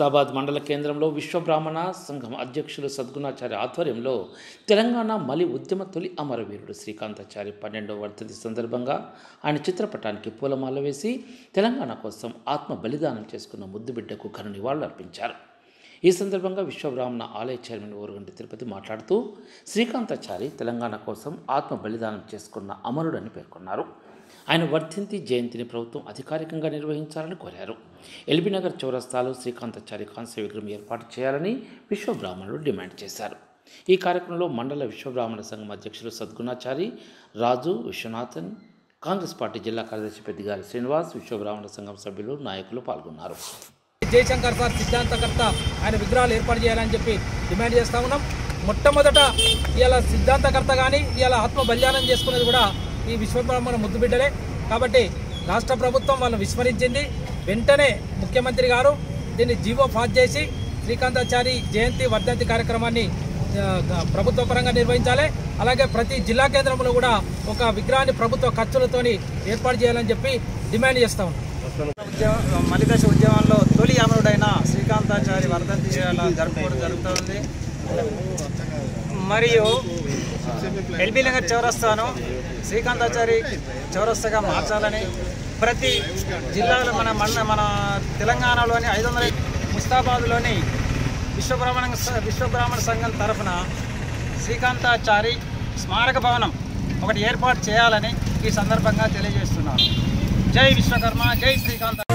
ముస్తాబాద్ మండల కేంద్రంలో విశ్వబ్రాహ్మణ సంఘం అధ్యక్షులు సద్గుణాచార్య ఆధ్వర్యంలో తెలంగాణ మలి ఉద్యమ తొలి అమరవీరుడు శ్రీకాంతాచారి పన్నెండవ వర్ధంతి సందర్భంగా ఆయన చిత్రపటానికి పూలమాల వేసి తెలంగాణ కోసం ఆత్మ బలిదానం చేసుకున్న ముద్దుబిడ్డకు ఘన నివాళులు అర్పించారు ఈ సందర్భంగా విశ్వబ్రాహ్మణ ఆలయ చైర్మన్ ఓరుగంటి తిరుపతి మాట్లాడుతూ శ్రీకాంతాచారి తెలంగాణ కోసం ఆత్మ బలిదానం చేసుకున్న అమరుడని పేర్కొన్నారు ఆయన వర్ధంతి జయంతిని ప్రభుత్వం అధికారికంగా నిర్వహించాలని కోరారు ఎల్బీనగర్ చౌరస్తాలో శ్రీకాంతాచారి కాంస్య విగ్రహం ఏర్పాటు చేయాలని విశ్వబ్రాహ్మణులు డిమాండ్ చేశారు ఈ కార్యక్రమంలో మండల విశ్వబ్రాహ్మణ సంఘం అధ్యక్షులు సద్గుణాచారి రాజు విశ్వనాథన్ కాంగ్రెస్ పార్టీ జిల్లా కార్యదర్శి పెద్దిగారి శ్రీనివాస్ విశ్వబ్రాహ్మణ సంఘం సభ్యులు నాయకులు పాల్గొన్నారు జయశంకర్ సార్ సిద్ధాంతకర్త ఆయన విగ్రహాలు ఏర్పాటు చేయాలని చెప్పి డిమాండ్ చేస్తా ఉన్నాం మొట్టమొదట ఇవాళ సిద్ధాంతకర్త కానీ ఇవాళ ఆత్మ బలిదానం చేసుకునేది కూడా ఈ విశ్వబ్రహ్మణ ముద్దుబిడ్డలే కాబట్టి రాష్ట్ర ప్రభుత్వం వాళ్ళని విస్మరించింది వెంటనే ముఖ్యమంత్రి గారు దీన్ని జీవో పాస్ చేసి శ్రీకాంతాచారి జయంతి వర్ధంతి కార్యక్రమాన్ని ఆ, ప్రభుత్వ పరంగా నిర్వహించాలి అలాగే ప్రతి జిల్లా కేంద్రంలో కూడా ఒక విగ్రహాన్ని ప్రభుత్వ ఖర్చులతోని ఏర్పాటు చేయాలని చెప్పి డిమాండ్ చేస్తా ఉన్నాం ఉద్యమం మలిదశ ఉద్యమంలో తొలి అమరుడైన శ్రీకాంతాచారి వర్ధంతి చేయాల జరుపుకోవడం జరుగుతుంది మరియు ఎల్బీ నగర్ చౌరస్తాను శ్రీకాంతాచారి చౌరస్తాగా మార్చాలని ప్రతి జిల్లాలో మన మండ మన తెలంగాణలోని ఐదు వందల ముస్తాబాద్లోని విశ్వబ్రాహ్మణ స- విశ్వబ్రాహ్మణ సంఘం తరఫున శ్రీకాంతాచారి స్మారక భవనం ఒకటి ఏర్పాటు చేయాలని ఈ సందర్భంగా తెలియజేస్తున్నాను జై విశ్వకర్మ జై శ్రీకాంత